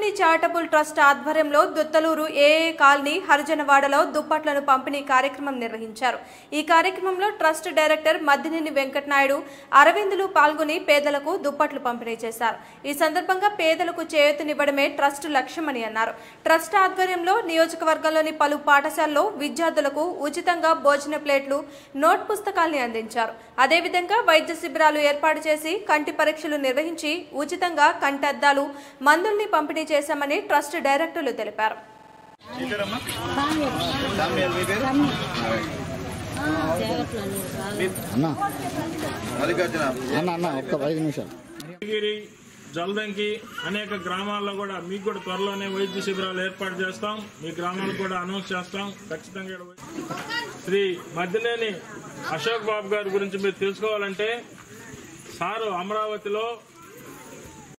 మధునేని charitable trust ఆధ్వర్యంలో దుత్తలూరు ఏఏ colony హరిజనవాడలో దుప్పట్లను పంపిణీ కార్యక్రమం నిర్వహించారు ఈ కార్యక్రమంలో ట్రస్ట్ డైరెక్టర్ మద్దినేని వెంకటనాయుడు అరవిందులు పాల్గొని పేదలకు దుప్పట్లు పంపిణీ చేశారు ఈ సందర్భంగా పేదలకు చేయూతనివ్వడమే ట్రస్ట్ లక్ష్యమని అన్నారు ట్రస్ట్ ఆధ్వర్యంలో నియోజకవర్గంలోని పలు పాఠశాలలో విద్యార్థులకు ఉచితంగా భోజన ప్లేట్లు నోట్ పుస్తకాల్ని అందించారు అదేవిధంగా వైద్య శిబిరాలు ఏర్పాటు చేసి కంటి పరీక్షలు నిర్వహించి ఉచితంగా కంటద్దాలు మందుల్ని పంపిణీ చేశామని ట్రస్ట్ డైరెక్టర్లు తెలిపారు అన్న మల్లికార్జున అన్న అన్న ఒక్క ఐదు నిమిషాలు గిరి జల్దంకి అనేక గ్రామాల్లో కూడా మీకు కూడా త్వరలోనే వైద్య శిబిరాలు ఏర్పాటు చేస్తాం మీ గ్రామాలకు కూడా అనౌన్స్ చేస్తాం ఖచ్చితంగా ఈడ వై- శ్రీ మద్దినేని అశోక్ బాబు గారి గురించి మీరు తెలుసుకోవాలంటే సారు అమరావతిలో